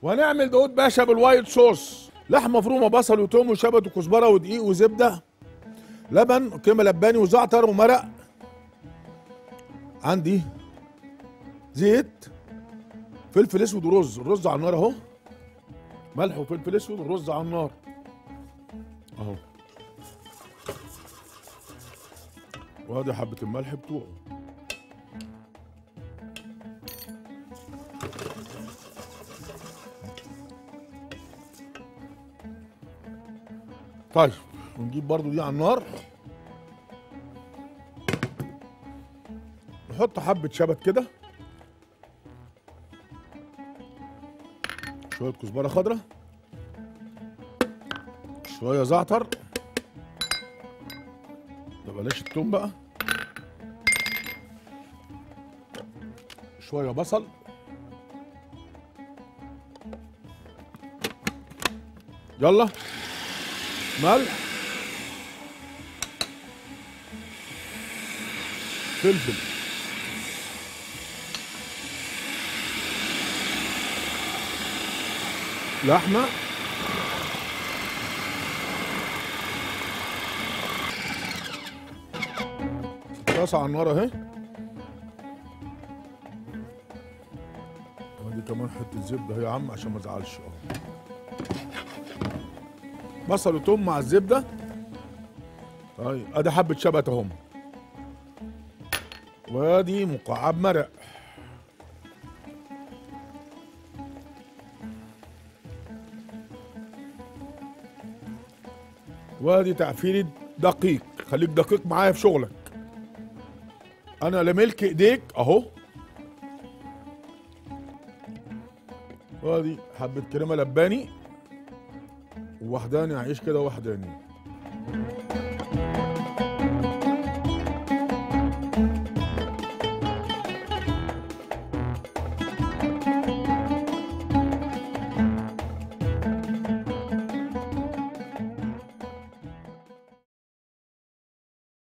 وهنعمل داود باشا بالوايت صوص لحمه مفرومه بصل وتوم وشبت وكزبره ودقيق وزبده لبن كريمه لباني وزعتر ومرق عندي زيت فلفل اسود ورز الرز على النار اهو ملح وفلفل اسود والرز على النار اهو وادي حبه الملح بتوعه طيب ونجيب برضو دي على النار نحط حبة شبت كده شوية كزبرة خضراء شوية زعتر ده بلاش التوم بقى شوية بصل يلا ملح فلفل لحمه طاسه على النار اهي ودي كمان حته زبده اهي يا عم عشان ما ازعلش اهو بصل وتوم مع الزبده طيب ادي حبه شبت اهم وادي مكعب مرق وادي تعفيرة دقيق خليك دقيق معايا في شغلك انا لملك ايديك اهو وادي حبة كريمة لباني ووحداني عيش كده وحداني